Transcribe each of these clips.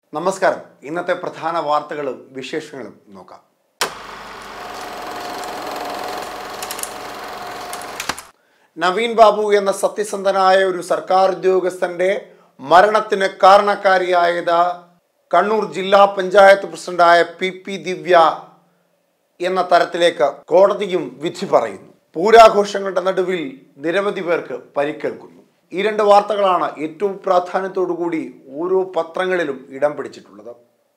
നമസ്കാരം ഇന്നത്തെ പ്രധാന വാർത്തകളും വിശേഷങ്ങളും നോക്കാം നവീൻ ബാബു എന്ന സത്യസന്ധനായ ഒരു സർക്കാർ ഉദ്യോഗസ്ഥന്റെ മരണത്തിന് കാരണക്കാരിയായത് കണ്ണൂർ ജില്ലാ പഞ്ചായത്ത് പ്രസിഡന്റായ പി പി ദിവ്യ എന്ന തരത്തിലേക്ക് കോടതിയും വിധി പറയുന്നു പൂരാഘോഷങ്ങളുടെ നടുവിൽ നിരവധി പേർക്ക് പരിക്കേൽക്കുന്നു ഈ രണ്ട് വാർത്തകളാണ് ഏറ്റവും പ്രാധാന്യത്തോടുകൂടി ഓരോ പത്രങ്ങളിലും ഇടം പിടിച്ചിട്ടുള്ളത്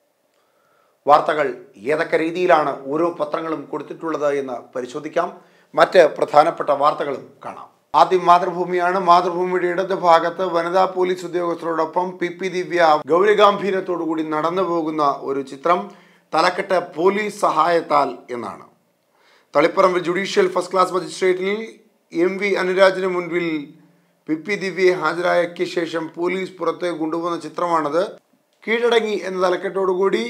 വാർത്തകൾ ഏതൊക്കെ രീതിയിലാണ് ഓരോ പത്രങ്ങളും കൊടുത്തിട്ടുള്ളത് എന്ന് പരിശോധിക്കാം മറ്റ് പ്രധാനപ്പെട്ട വാർത്തകളും കാണാം ആദ്യം മാതൃഭൂമിയാണ് മാതൃഭൂമിയുടെ ഇടത് ഭാഗത്ത് വനിതാ പോലീസ് ഉദ്യോഗസ്ഥരോടൊപ്പം പി പി ദിവ്യ ഗൗരഗാംഭീര്യത്തോടുകൂടി നടന്നു പോകുന്ന ഒരു ചിത്രം തലക്കെട്ട് പോലീസ് സഹായത്താൽ എന്നാണ് തളിപ്പറമ്പ് ജുഡീഷ്യൽ ഫസ്റ്റ് ക്ലാസ് മജിസ്ട്രേറ്റിൽ എം വി അനുരാജിന് മുൻപിൽ പി പി ദിവ്യയെ ഹാജരാക്കിയ ശേഷം പോലീസ് പുറത്തേക്ക് കൊണ്ടുപോകുന്ന ചിത്രമാണത് കീഴടങ്ങി എന്ന തലക്കെട്ടോടുകൂടി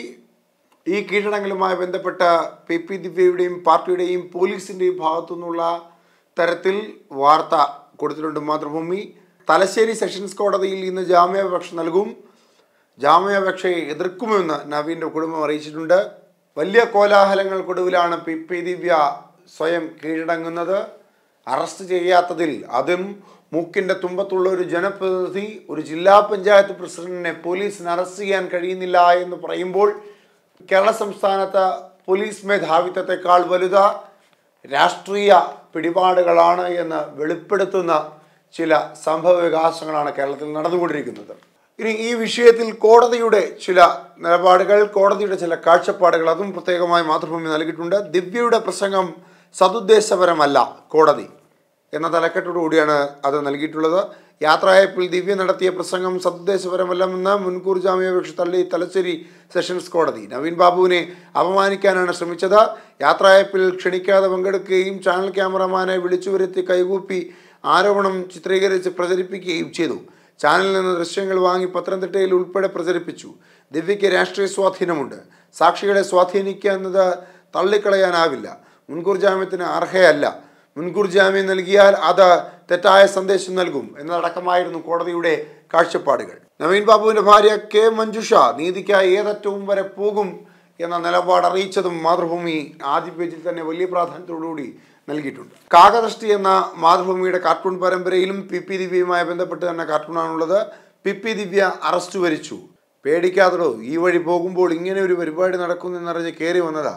ഈ കീഴടങ്ങലുമായി ബന്ധപ്പെട്ട പി പി ദിവ്യയുടെയും പാർട്ടിയുടെയും പോലീസിൻ്റെയും ഭാഗത്തു നിന്നുള്ള തരത്തിൽ വാർത്ത കൊടുത്തിട്ടുണ്ട് മാതൃഭൂമി തലശ്ശേരി സെഷൻസ് കോടതിയിൽ ഇന്ന് ജാമ്യാപേക്ഷ നൽകും ജാമ്യാപേക്ഷയെ എതിർക്കുമെന്ന് നവീൻ്റെ കുടുംബം അറിയിച്ചിട്ടുണ്ട് വലിയ കോലാഹലങ്ങൾക്കൊടുവിലാണ് പി പി ദിവ്യ സ്വയം കീഴടങ്ങുന്നത് അറസ്റ്റ് ചെയ്യാത്തതിൽ അതും മൂക്കിൻ്റെ തുമ്പത്തുള്ള ഒരു ജനപ്രതിനിധി ഒരു ജില്ലാ പഞ്ചായത്ത് പ്രസിഡന്റിനെ പോലീസിന് അറസ്റ്റ് ചെയ്യാൻ കഴിയുന്നില്ല എന്ന് പറയുമ്പോൾ കേരള സംസ്ഥാനത്ത് പോലീസ് മേധാവിത്വത്തെക്കാൾ വലുത് രാഷ്ട്രീയ പിടിപാടുകളാണ് എന്ന് വെളിപ്പെടുത്തുന്ന ചില സംഭവ വികാസങ്ങളാണ് കേരളത്തിൽ നടന്നുകൊണ്ടിരിക്കുന്നത് ഇനി ഈ വിഷയത്തിൽ കോടതിയുടെ ചില നിലപാടുകൾ കോടതിയുടെ ചില കാഴ്ചപ്പാടുകൾ അതും പ്രത്യേകമായി മാതൃഭൂമി നൽകിയിട്ടുണ്ട് ദിവ്യയുടെ പ്രസംഗം സതുദ്ദേശപരമല്ല കോടതി എന്ന തലക്കെട്ടോടുകൂടിയാണ് അത് നൽകിയിട്ടുള്ളത് യാത്രയപ്പിൽ ദിവ്യ നടത്തിയ പ്രസംഗം സതുദ്ദേശപരമല്ലെന്ന് മുൻകൂർ ജാമ്യാപേക്ഷ തള്ളി തലശ്ശേരി സെഷൻസ് കോടതി നവീൻ ബാബുവിനെ അപമാനിക്കാനാണ് ശ്രമിച്ചത് യാത്രയപ്പിൽ ക്ഷണിക്കാതെ പങ്കെടുക്കുകയും ചാനൽ ക്യാമറമാനെ വിളിച്ചു വരുത്തി കൈകൂപ്പി ആരോപണം ചിത്രീകരിച്ച് പ്രചരിപ്പിക്കുകയും ചെയ്തു ചാനലിൽ നിന്ന് ദൃശ്യങ്ങൾ വാങ്ങി പത്തനംതിട്ടയിൽ ഉൾപ്പെടെ പ്രചരിപ്പിച്ചു ദിവ്യയ്ക്ക് രാഷ്ട്രീയ സ്വാധീനമുണ്ട് സാക്ഷികളെ സ്വാധീനിക്കുക എന്നത് തള്ളിക്കളയാനാവില്ല മുൻകൂർ ജാമ്യത്തിന് അർഹയല്ല മുൻകൂർ ജാമ്യം നൽകിയാൽ അത് തെറ്റായ സന്ദേശം നൽകും എന്നതടക്കമായിരുന്നു കോടതിയുടെ കാഴ്ചപ്പാടുകൾ നവീൻ ബാബുവിന്റെ ഭാര്യ കെ മഞ്ജുഷ നീതിക്കായി ഏതറ്റവും വരെ പോകും എന്ന നിലപാട് അറിയിച്ചതും മാതൃഭൂമി ആദ്യ പേജിൽ തന്നെ വലിയ പ്രാധാന്യത്തോടുകൂടി നൽകിയിട്ടുണ്ട് കാകദൃഷ്ടി എന്ന മാതൃഭൂമിയുടെ കാർട്ടൂൺ പരമ്പരയിലും പി പി ദിവ്യയുമായി ബന്ധപ്പെട്ട് തന്നെ കാർട്ടൂണാണുള്ളത് പി പി ദിവ്യ അറസ്റ്റ് വരിച്ചു പേടിക്കാതടോ ഈ വഴി പോകുമ്പോൾ ഇങ്ങനെ ഒരു പരിപാടി നടക്കുന്നെന്നറിഞ്ഞ് കയറി വന്നതാ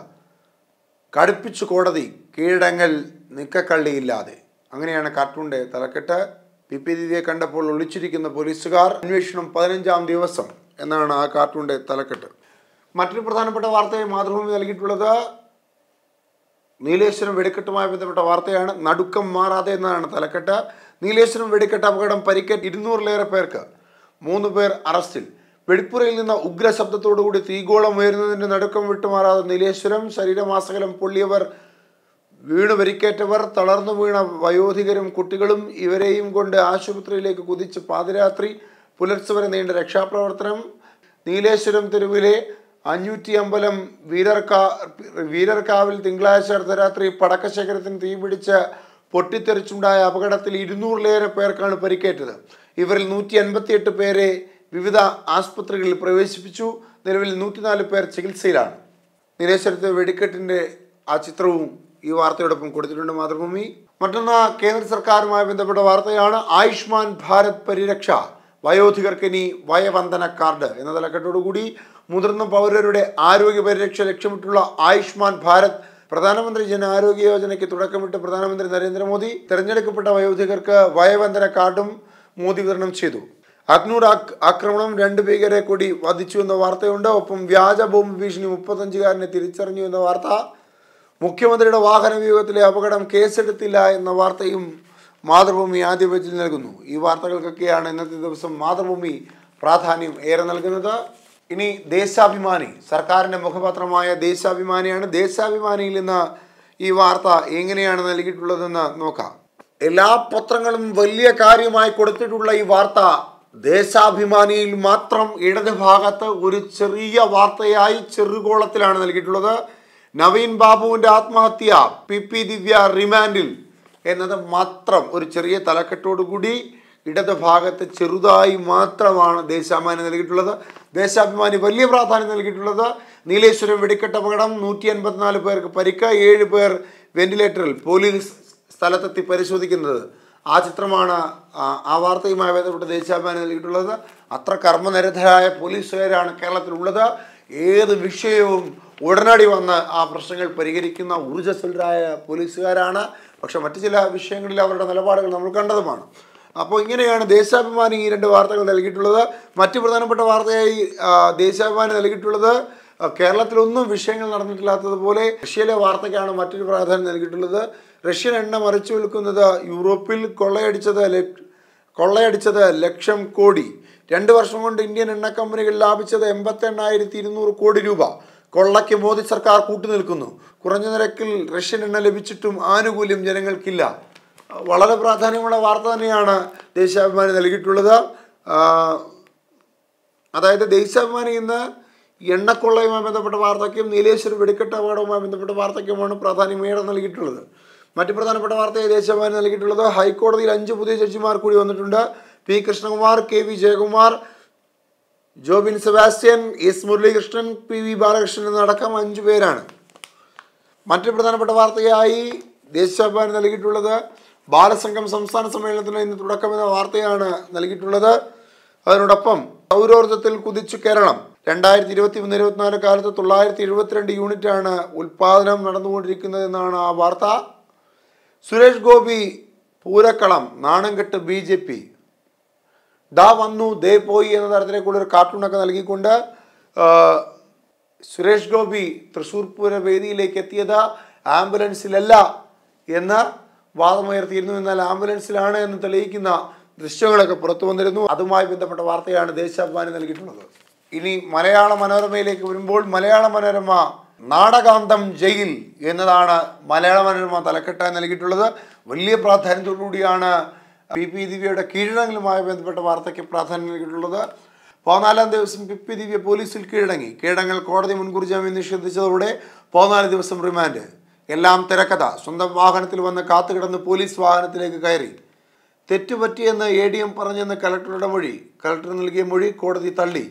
കടുപ്പിച്ചു കോടതി കീഴടങ്ങൽ നിക്കക്കള്ളിയില്ലാതെ അങ്ങനെയാണ് കാർട്ടൂണിന്റെ തലക്കെട്ട് പി പി ദിവ്യയെ കണ്ടപ്പോൾ ഒളിച്ചിരിക്കുന്ന പോലീസുകാർ അന്വേഷണം പതിനഞ്ചാം ദിവസം എന്നാണ് ആ കാർട്ടൂണിന്റെ തലക്കെട്ട് മറ്റൊരു പ്രധാനപ്പെട്ട വാർത്തയെ മാതൃഭൂമി നൽകിയിട്ടുള്ളത് നീലേശ്വരം വെടിക്കെട്ടുമായി ബന്ധപ്പെട്ട വാർത്തയാണ് നടുക്കം മാറാതെ എന്നതാണ് തലക്കെട്ട് നീലേശ്വരം വെടിക്കെട്ട് അപകടം പരിക്കേറ്റ് ഇരുന്നൂറിലേറെ പേർക്ക് മൂന്ന് പേർ അറസ്റ്റിൽ വെടിപ്പുറയിൽ നിന്ന് ഉഗ്ര ശബ്ദത്തോടുകൂടി തീഗോളം ഉയരുന്നതിന്റെ നടുക്കം വിട്ടുമാറാതെ നീലേശ്വരം ശരീരമാസകലം പൊള്ളിയവർ വീണു പരിക്കേറ്റവർ തളർന്നു വീണ വയോധികരും കുട്ടികളും ഇവരെയും കൊണ്ട് ആശുപത്രിയിലേക്ക് കുതിച്ച് പാതിരാത്രി പുലർച്ചെ വരെ നീണ്ട രക്ഷാപ്രവർത്തനം നീലേശ്വരം തെരുവിലെ അഞ്ഞൂറ്റി അമ്പലം വീരർക്കാ വീരർക്കാവിൽ തിങ്കളാഴ്ച അർദ്ധരാത്രി പടക്കശേഖരത്തിന് തീപിടിച്ച് പൊട്ടിത്തെറിച്ചുണ്ടായ അപകടത്തിൽ ഇരുന്നൂറിലേറെ പേർക്കാണ് പരിക്കേറ്റത് ഇവരിൽ നൂറ്റി അൻപത്തിയെട്ട് പേരെ വിവിധ ആസ്പത്രികളിൽ പ്രവേശിപ്പിച്ചു നിലവിൽ നൂറ്റിനാല് പേർ ചികിത്സയിലാണ് നീലേശ്വരത്തെ വെടിക്കെട്ടിന്റെ ആ ചിത്രവും ഈ വാർത്തയോടൊപ്പം കൊടുത്തിട്ടുണ്ട് മാതൃഭൂമി മറ്റൊന്ന് കേന്ദ്ര സർക്കാരുമായി ബന്ധപ്പെട്ട വാർത്തയാണ് ആയുഷ്മാൻ ഭാരത് പരിരക്ഷ വയോധികർക്ക് ഇനി വയവന്ദന കാർഡ് എന്ന തലക്കെട്ടോടുകൂടി മുതിർന്ന പൗരരുടെ ആരോഗ്യ പരിരക്ഷ ലക്ഷ്യമിട്ടുള്ള ആയുഷ്മാൻ ഭാരത് പ്രധാനമന്ത്രി ജന ആരോഗ്യ യോജനയ്ക്ക് തുടക്കമിട്ട് പ്രധാനമന്ത്രി നരേന്ദ്രമോദി തെരഞ്ഞെടുക്കപ്പെട്ട വയോധികർക്ക് വയവന്ദന കാർഡും മോദി വിതരണം ചെയ്തു അഗ്നൂർ ആക്- ആക്രമണം രണ്ട് ഭീകരെ കൂടി വധിച്ചു എന്ന വാർത്തയുണ്ട് ഒപ്പം വ്യാജ ബോംബ് ഭീഷണി മുപ്പത്തഞ്ചുകാരനെ തിരിച്ചറിഞ്ഞു എന്ന വാർത്ത മുഖ്യമന്ത്രിയുടെ വാഹന വ്യൂഹത്തിലെ അപകടം കേസെടുത്തില്ല എന്ന വാർത്തയും മാതൃഭൂമി ആദ്യ പേജിൽ നൽകുന്നു ഈ വാർത്തകൾക്കൊക്കെയാണ് ഇന്നത്തെ ദിവസം മാതൃഭൂമി പ്രാധാന്യം ഏറെ നൽകുന്നത് ഇനി ദേശാഭിമാനി സർക്കാരിൻ്റെ മുഖപത്രമായ ദേശാഭിമാനിയാണ് ദേശാഭിമാനിയിൽ നിന്ന് ഈ വാർത്ത എങ്ങനെയാണ് നൽകിയിട്ടുള്ളതെന്ന് നോക്കാം എല്ലാ പത്രങ്ങളും വലിയ കാര്യമായി കൊടുത്തിട്ടുള്ള ഈ വാർത്ത ദേശാഭിമാനിയിൽ മാത്രം ഇടത് ഭാഗത്ത് ഒരു ചെറിയ വാർത്തയായി ചെറുകോളത്തിലാണ് നൽകിയിട്ടുള്ളത് നവീൻ ബാബുവിന്റെ ആത്മഹത്യ പി പി ദിവ്യ റിമാൻഡിൽ എന്നത് മാത്രം ഒരു ചെറിയ തലക്കെട്ടോടുകൂടി ഇടത് ഭാഗത്ത് ചെറുതായി മാത്രമാണ് ദേശാഭിമാനി നൽകിയിട്ടുള്ളത് ദേശാഭിമാനി വലിയ പ്രാധാന്യം നൽകിയിട്ടുള്ളത് നീലേശ്വരം വെടിക്കെട്ട് അപകടം നൂറ്റി അൻപത്തിനാല് പേർക്ക് പരിക്ക് ഏഴ് പേർ വെന്റിലേറ്ററിൽ പോലീസ് സ്ഥലത്തെത്തി പരിശോധിക്കുന്നത് ആ ചിത്രമാണ് ആ, ആ വാർത്തയുമായി ബന്ധപ്പെട്ട് ദേശാഭിമാനി നൽകിയിട്ടുള്ളത് അത്ര കർമ്മനിരതരായ പോലീസുകാരാണ് കേരളത്തിലുള്ളത് ഏത് വിഷയവും ഉടനടി വന്ന് ആ പ്രശ്നങ്ങൾ പരിഹരിക്കുന്ന ഊർജ്ജസ്വലരായ പോലീസുകാരാണ് പക്ഷെ മറ്റു ചില വിഷയങ്ങളിൽ അവരുടെ നിലപാടുകൾ നമ്മൾ കണ്ടതുമാണ് അപ്പോൾ ഇങ്ങനെയാണ് ദേശാഭിമാനി ഈ രണ്ട് വാർത്തകൾ നൽകിയിട്ടുള്ളത് മറ്റു പ്രധാനപ്പെട്ട വാർത്തയായി ആ, ദേശാഭിമാനി നൽകിയിട്ടുള്ളത് ആ, കേരളത്തിലൊന്നും വിഷയങ്ങൾ നടന്നിട്ടില്ലാത്തതുപോലെ റഷ്യയിലെ വാർത്തയ്ക്കാണ് മറ്റൊരു പ്രാധാന്യം നൽകിയിട്ടുള്ളത് റഷ്യൻ എണ്ണ മറിച്ചു വിൽക്കുന്നത് യൂറോപ്പിൽ കൊള്ളയടിച്ചത് ലക്ഷ- കൊള്ളയടിച്ചത് ലക്ഷം കോടി രണ്ട് വർഷം കൊണ്ട് ഇന്ത്യൻ എണ്ണ കമ്പനികൾ ലാഭിച്ചത് എൺപത്തി എണ്ണായിരത്തി ഇരുന്നൂറ് കോടി രൂപ കൊള്ളയ്ക്ക് മോദി സർക്കാർ കൂട്ടുനിൽക്കുന്നു കുറഞ്ഞ നിരക്കിൽ റഷ്യൻ എണ്ണ ലഭിച്ചിട്ടും ആനുകൂല്യം ജനങ്ങൾക്കില്ല വളരെ പ്രാധാന്യമുള്ള വാർത്ത തന്നെയാണ് ദേശാഭിമാനി നൽകിയിട്ടുള്ളത് ആ, അതായത് ദേശാഭിമാനി ഇന്ന് എണ്ണക്കൊള്ളയുമായി ബന്ധപ്പെട്ട വാർത്തയ്ക്കും നീലേശ്വരം വെടിക്കെട്ട് അപകടവുമായി ബന്ധപ്പെട്ട വാർത്തയ്ക്കുമാണ് പ്രാധാന്യം ഏറെ നൽകിയിട്ടുള്ളത് മറ്റു പ്രധാനപ്പെട്ട വാർത്തയെ ദേശാഭിമാനി നൽകിയിട്ടുള്ളത് ഹൈക്കോടതിയിൽ അഞ്ച് പുതിയ ജഡ്ജിമാർ കൂടി വന്നിട്ടുണ്ട് P Krishnakumar K V Jayakumar Jobin Sebastian S Muralikrishnan P V Balakrishnan എന്നടക്കം അഞ്ചു പേരാണ് മറ്റൊരു പ്രധാനപ്പെട്ട വാർത്തയായി ദേശാഭിമാനി നൽകിയിട്ടുള്ളത് ബാലസംഘം സംസ്ഥാന സമ്മേളനത്തിന് ഇന്ന് തുടക്കമെന്ന വാർത്തയാണ് നൽകിയിട്ടുള്ളത് അതിനോടൊപ്പം സൗരോർജ്ജത്തിൽ കുതിച്ചു കേരളം രണ്ടായിരത്തി ഇരുപത്തി മൂന്ന് ഇരുപത്തിനാല് കാലത്ത് തൊള്ളായിരത്തി എഴുപത്തിരണ്ട് യൂണിറ്റാണ് ഉൽപാദനം നടന്നുകൊണ്ടിരിക്കുന്നതെന്നാണ് ആ വാർത്ത സുരേഷ് ഗോപി പൂരക്കളം നാണംകെട്ട് ബി ജെ പി ദാ വന്നു ദേ പോയി എന്ന തരത്തിലേക്കുള്ള ഒരു കാർട്ടൂണൊക്കെ നൽകിക്കൊണ്ട് ആ, സുരേഷ് ഗോപി തൃശ്ശൂർ പൂര വേദിയിലേക്ക് എത്തിയത് ആംബുലൻസിലല്ല എന്ന് വാദമുയർത്തിയിരുന്നു എന്നാൽ ആംബുലൻസിലാണ് എന്ന് തെളിയിക്കുന്ന ദൃശ്യങ്ങളൊക്കെ പുറത്തു വന്നിരുന്നു അതുമായി ബന്ധപ്പെട്ട വാർത്തയാണ് ദേശാഭിമാനി നൽകിയിട്ടുള്ളത് ഇനി മലയാള മനോരമയിലേക്ക് വരുമ്പോൾ മലയാള മനോരമ നാടകാന്തം ജയിൽ എന്നതാണ് മലയാള മനോരമ തലക്കെട്ടായി നൽകിയിട്ടുള്ളത് വലിയ പ്രാധാന്യത്തോടുകൂടിയാണ് പി പി ദിവ്യയുടെ കീഴടങ്ങലുമായി ബന്ധപ്പെട്ട വാർത്തയ്ക്ക് പ്രാധാന്യം നൽകിയിട്ടുള്ളത് പതിനാലാം ദിവസം പി പി ദിവ്യ പോലീസിൽ കീഴടങ്ങി കീഴടങ്ങൽ കോടതി മുൻകൂർ ജാമ്യം നിഷേധിച്ചതോടെ പതിനാല് ദിവസം റിമാൻഡ് എല്ലാം തിരക്കഥ സ്വന്തം വാഹനത്തിൽ വന്ന് കാത്തുകിടന്ന് പോലീസ് വാഹനത്തിലേക്ക് കയറി തെറ്റുപറ്റിയെന്ന് എ ഡി എം പറഞ്ഞെന്ന് കലക്ടറുടെ മൊഴി കലക്ടർ നൽകിയ മൊഴി കോടതി തള്ളി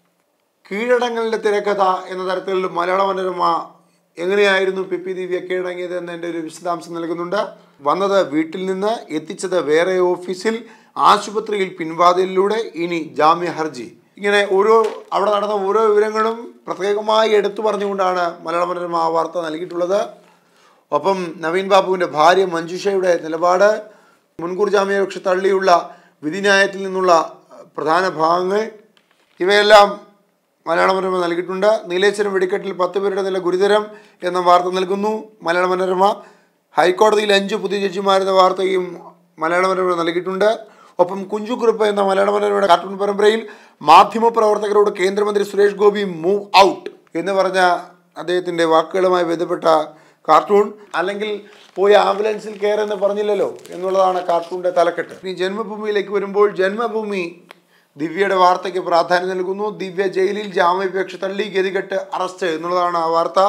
കീഴടങ്ങലിൻ്റെ തിരക്കഥ എന്ന തരത്തിൽ മലയാള മനോരമ എങ്ങനെയായിരുന്നു പി പി ദിവ്യ കീഴടങ്ങിയത് എന്നതിൻ്റെ ഒരു വിശദാംശം നൽകുന്നുണ്ട് വന്നത് വീട്ടിൽ നിന്ന് എത്തിച്ചത് വേറെ ഓഫീസിൽ ആശുപത്രിയിൽ പിൻവാതിലിലൂടെ ഇനി ജാമ്യ ഹർജി ഇങ്ങനെ ഓരോ അവിടെ നടന്ന ഓരോ വിവരങ്ങളും പ്രത്യേകമായി എടുത്തു പറഞ്ഞുകൊണ്ടാണ് മലയാള മനോരമ ആ വാർത്ത നൽകിയിട്ടുള്ളത് ഒപ്പം നവീൻ ബാബുവിൻ്റെ ഭാര്യ മഞ്ജുഷയുടെ നിലപാട് മുൻകൂർ ജാമ്യാപേക്ഷ തള്ളിയുള്ള വിധിന്യായത്തിൽ നിന്നുള്ള പ്രധാന ഭാഗങ്ങൾ ഇവയെല്ലാം മലയാള മനോരമ നൽകിയിട്ടുണ്ട് നീലേശ്വരം വെടിക്കെട്ടിൽ പത്ത് പേരുടെ നില ഗുരുതരം എന്ന വാർത്ത നൽകുന്നു മലയാള മനോരമ ഹൈക്കോടതിയിൽ അഞ്ച് പുതിയ ജഡ്ജിമാരെന്ന വാർത്തയും മലയാള മനോരമ നൽകിയിട്ടുണ്ട് ഒപ്പം കുഞ്ചുകുറുപ്പ് എന്ന മലയാള മനോരമയുടെ കാർട്ടൂൺ പരമ്പരയിൽ മാധ്യമപ്രവർത്തകരോട് കേന്ദ്രമന്ത്രി സുരേഷ് ഗോപി മൂവ് ഔട്ട് എന്ന് പറഞ്ഞ അദ്ദേഹത്തിൻ്റെ വാക്കുകളുമായി ബന്ധപ്പെട്ട കാർട്ടൂൺ അല്ലെങ്കിൽ പോയി ആംബുലൻസിൽ കയറെന്ന് പറഞ്ഞില്ലല്ലോ എന്നുള്ളതാണ് കാർട്ടൂണിൻ്റെ തലക്കെട്ട് ഇനി ജന്മഭൂമിയിലേക്ക് വരുമ്പോൾ ജന്മഭൂമി ദിവ്യയുടെ വാർത്തയ്ക്ക് പ്രാധാന്യം നൽകുന്നു ദിവ്യ ജയിലിൽ ജാമ്യാപേക്ഷ തള്ളി ഗതികെട്ട് അറസ്റ്റ് എന്നുള്ളതാണ് ആ വാർത്ത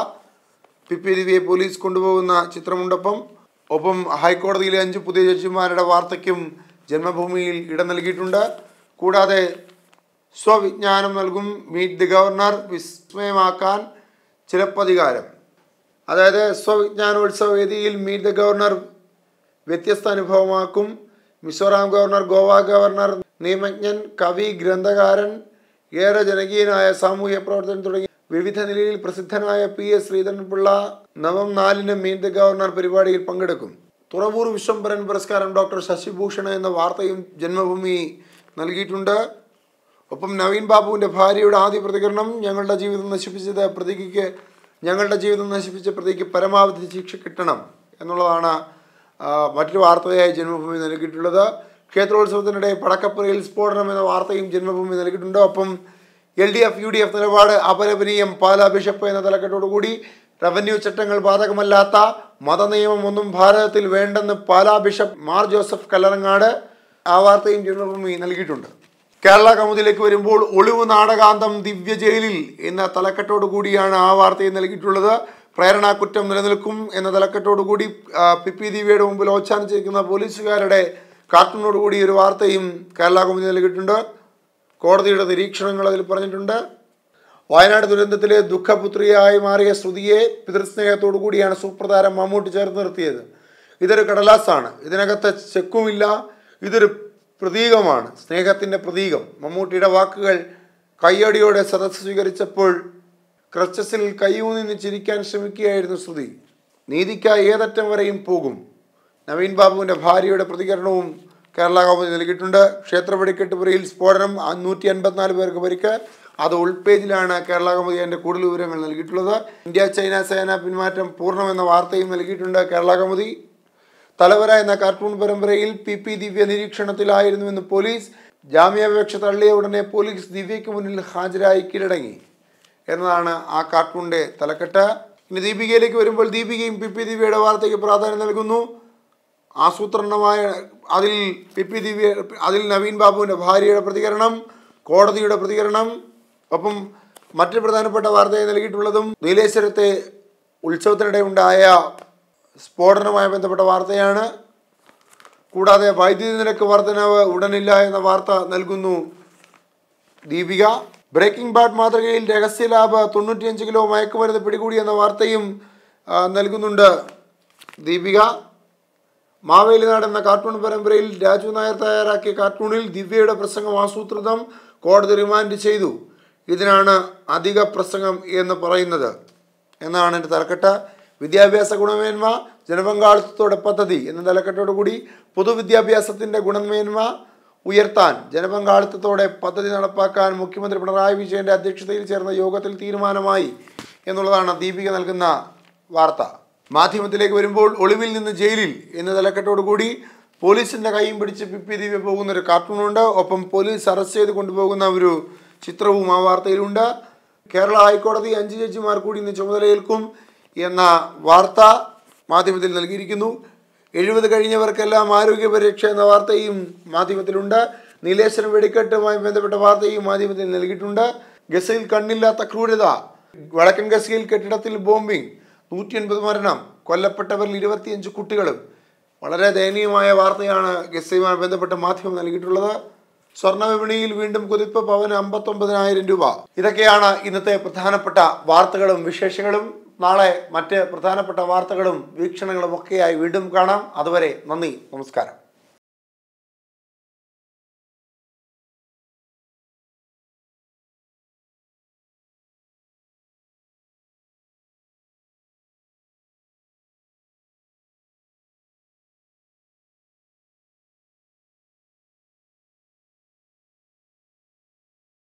പി പി ദിവ്യയെ പോലീസ് കൊണ്ടുപോകുന്ന ചിത്രമുണ്ടൊപ്പം ഒപ്പം ഹൈക്കോടതിയിലെ അഞ്ച് പുതിയ ജഡ്ജിമാരുടെ വാർത്തയ്ക്കും ജന്മഭൂമിയിൽ ഇടം നൽകിയിട്ടുണ്ട് കൂടാതെ സ്വവിജ്ഞാനം നൽകും മീറ്റ് ദി ഗവർണർ വിസ്മയമാക്കാൻ ചിലപ്പധികാരം അതായത് സ്വവിജ്ഞാനോത്സവ വേദിയിൽ മീറ്റ് ദ ഗവർണർ വ്യത്യസ്ത അനുഭവമാക്കും മിസോറാം ഗവർണർ ഗോവ ഗവർണർ നിയമജ്ഞൻ കവി ഗ്രന്ഥകാരൻ ഏറെ ജനകീയനായ സാമൂഹ്യ പ്രവർത്തകൻ തുടങ്ങി വിവിധ നിലയിൽ പ്രസിദ്ധനായ പി എസ് ശ്രീധരൻപിള്ള നവം നാലിന് മീറ്റ് ദ ഗവർണർ പരിപാടിയിൽ പങ്കെടുക്കും തുറവൂർ വിശ്വംഭരൻ പുരസ്കാരം ഡോക്ടർ ശശിഭൂഷൺ എന്ന വാർത്തയും ജന്മഭൂമി നൽകിയിട്ടുണ്ട് ഒപ്പം നവീൻ ബാബുവിൻ്റെ ഭാര്യയുടെ ആദ്യ പ്രതികരണം ഞങ്ങളുടെ ജീവിതം നശിപ്പിച്ചത് പ്രതിക്ക് ഞങ്ങളുടെ ജീവിതം നശിപ്പിച്ച പ്രതിക്ക് പരമാവധി ശിക്ഷ കിട്ടണം എന്നുള്ളതാണ് ആ, മറ്റൊരു വാർത്തയായി ജന്മഭൂമി നൽകിയിട്ടുള്ളത് ക്ഷേത്രോത്സവത്തിനിടെ പടക്കപ്പുരയിൽ സ്ഫോടനം എന്ന വാർത്തയും ജന്മഭൂമി നൽകിയിട്ടുണ്ട് ഒപ്പം L D F U D F നിലപാട് അപലപനീയം പാലാ ബിഷപ്പ് എന്ന തലക്കെട്ടോടുകൂടി റവന്യൂ ചട്ടങ്ങൾ ബാധകമല്ലാത്ത മതനിയമമൊന്നും ഭാരതത്തിൽ വേണ്ടെന്ന് പാലാ ബിഷപ്പ് മാർ ജോസഫ് കല്ലറങ്ങാട് ആ വാർത്തയും ജന്മഭൂമി നൽകിയിട്ടുണ്ട് കേരള കൗമുദിലേക്ക് വരുമ്പോൾ ഒളിവ് നാടകാന്തം ദിവ്യ ജയിലിൽ എന്ന തലക്കെട്ടോടു കൂടിയാണ് ആ വാർത്തയും നൽകിയിട്ടുള്ളത് പ്രേരണാ കുറ്റം നിലനിൽക്കും എന്ന തലക്കെട്ടോടു കൂടി ആ, പി പി ദിവ്യയുടെ മുമ്പിൽ ഓച്ചാനിച്ചിരിക്കുന്ന പോലീസുകാരുടെ കാർട്ടൂണോട് കൂടി ഒരു വാർത്തയും കേരള കൗമുദി നൽകിയിട്ടുണ്ട് കോടതിയുടെ നിരീക്ഷണങ്ങൾ അതിൽ പറഞ്ഞിട്ടുണ്ട് വയനാട് ദുരന്തത്തിലെ ദുഃഖപുത്രിയായി മാറിയ ശ്രുതിയെ പിതൃസ്നേഹത്തോടു കൂടിയാണ് സൂപ്രതാരം മമ്മൂട്ടി ചേർത്ത് നിർത്തിയത് ഇതൊരു കടലാസാണ് ഇതിനകത്ത് ചെക്കുമില്ല ഇതൊരു പ്രതീകമാണ് സ്നേഹത്തിൻ്റെ പ്രതീകം മമ്മൂട്ടിയുടെ വാക്കുകൾ കയ്യടിയോടെ സദസ്സ് സ്വീകരിച്ചപ്പോൾ ക്രച്ചസിൽ കൈയൂന്നി ചിരിക്കാൻ ശ്രമിക്കുകയായിരുന്നു ശ്രുതി നീതിക്കായി ഏതറ്റം വരെയും പോകും നവീൻ ബാബുവിൻ്റെ ഭാര്യയുടെ പ്രതികരണവും കേരള കൗമുദി നൽകിയിട്ടുണ്ട് ക്ഷേത്ര വെടിക്കെട്ടുപുരയിൽ സ്ഫോടനം നൂറ്റി അൻപത്തിനാല് പേർക്ക് പരിക്ക് അത് ഉൾപേജിലാണ് കേരള കൗമുദി അതിൻ്റെ കൂടുതൽ വിവരങ്ങൾ നൽകിയിട്ടുള്ളത് ഇന്ത്യ ചൈന സേന പിന്മാറ്റം പൂർണ്ണമെന്ന വാർത്തയും നൽകിയിട്ടുണ്ട് കേരള കൗമുദി തലവര എന്ന കാർട്ടൂൺ പരമ്പരയിൽ പി പി ദിവ്യ നിരീക്ഷണത്തിലായിരുന്നുവെന്ന് പോലീസ് ജാമ്യാപേക്ഷ തള്ളിയ ഉടനെ പോലീസ് ദിവ്യയ്ക്ക് മുന്നിൽ ഹാജരായി കീഴടങ്ങി എന്നതാണ് ആ കാർട്ടൂണിൻ്റെ തലക്കെട്ട് ഇനി ദീപികയിലേക്ക് വരുമ്പോൾ ദീപികയും പി പി ദിവ്യയുടെ വാർത്തയ്ക്ക് പ്രാധാന്യം നൽകുന്നു ആസൂത്രണമായ അതിൽ പി പി ദിവ്യ അതിൽ നവീൻ ബാബുവിൻ്റെ ഭാര്യയുടെ പ്രതികരണം കോടതിയുടെ പ്രതികരണം ഒപ്പം മറ്റു പ്രധാനപ്പെട്ട വാർത്തയെ നൽകിയിട്ടുള്ളതും നീലേശ്വരത്തെ ഉത്സവത്തിനിടെ ഉണ്ടായ സ്ഫോടനവുമായി ബന്ധപ്പെട്ട വാർത്തയാണ് കൂടാതെ വൈദ്യുതി നിരക്ക് വർധനവ് ഉടനില്ല എന്ന വാർത്ത നൽകുന്നു ദീപിക ബ്രേക്കിംഗ് ബാഡ് മാതൃകയിൽ രഹസ്യ ലാബ് തൊണ്ണൂറ്റിയഞ്ച് കിലോ മയക്കുമരുന്ന് പിടികൂടി എന്ന വാർത്തയും ആ, നൽകുന്നുണ്ട് ദീപിക മാവേലിനാട് എന്ന കാർട്ടൂൺ പരമ്പരയിൽ രാജു നായർ തയ്യാറാക്കിയ കാർട്ടൂണിൽ ദിവ്യയുടെ പ്രസംഗം ആസൂത്രിതം കോടതി റിമാൻഡ് ചെയ്തു ഇതിനാണ് അധിക പ്രസംഗം എന്ന് പറയുന്നത് എന്നാണ് എൻ്റെ തലക്കെട്ട് വിദ്യാഭ്യാസ ഗുണമേന്മ ജനപങ്കാളിത്തത്തോടെ പദ്ധതി എന്ന തലക്കെട്ടോടുകൂടി പൊതുവിദ്യാഭ്യാസത്തിൻ്റെ ഗുണമേന്മ ഉയർത്താൻ ജനപങ്കാളിത്തത്തോടെ പദ്ധതി നടപ്പാക്കാൻ മുഖ്യമന്ത്രി പിണറായി വിജയന്റെ അധ്യക്ഷതയിൽ ചേർന്ന യോഗത്തിൽ തീരുമാനമായി എന്നുള്ളതാണ് ദീപിക നൽകുന്ന വാർത്ത മാധ്യമത്തിലേക്ക് വരുമ്പോൾ ഒളിവിൽ നിന്ന് ജയിലിൽ എന്ന തലക്കെട്ടോടുകൂടി പോലീസിന്റെ കൈയും പിടിച്ച് പിപ്പി ദിവ്യ പോകുന്ന ഒരു കാർട്ടൂണുണ്ട് ഒപ്പം പോലീസ് അറസ്റ്റ് ചെയ്ത് കൊണ്ടുപോകുന്ന ഒരു ചിത്രവും ആ വാർത്തയിലുണ്ട് കേരള ഹൈക്കോടതി അഞ്ച് ജഡ്ജിമാർ കൂടി ഇന്ന് ചുമതലയേൽക്കും എന്ന വാർത്ത മാധ്യമത്തിൽ നൽകിയിരിക്കുന്നു എഴുപത് കഴിഞ്ഞവർക്കെല്ലാം ആരോഗ്യ പരിരക്ഷ എന്ന വാർത്തയും മാധ്യമത്തിലുണ്ട് നീലേശ്വരം വെടിക്കെട്ടുമായി ബന്ധപ്പെട്ട വാർത്തയും മാധ്യമത്തിൽ നൽകിയിട്ടുണ്ട് ഗസയിൽ കണ്ണില്ലാത്ത ക്രൂരത വടക്കൻ ഗസയിൽ കെട്ടിടത്തിൽ ബോംബിംഗ് നൂറ്റി അൻപത് മരണം കൊല്ലപ്പെട്ടവരിൽ ഇരുപത്തിയഞ്ച് കുട്ടികളും വളരെ ദയനീയമായ വാർത്തയാണ് ഗസയുമായി ബന്ധപ്പെട്ട മാധ്യമം നൽകിയിട്ടുള്ളത് സ്വർണ്ണ വിപണിയിൽ വീണ്ടും കുതിപ്പ് പവന് അമ്പത്തൊമ്പതിനായിരം രൂപ ഇതൊക്കെയാണ് ഇന്നത്തെ പ്രധാനപ്പെട്ട വാർത്തകളും വിശേഷങ്ങളും നാളെ മറ്റ് പ്രധാനപ്പെട്ട വാർത്തകളും വീക്ഷണങ്ങളും ഒക്കെയായി വീണ്ടും കാണാം അതുവരെ നന്ദി നമസ്കാരം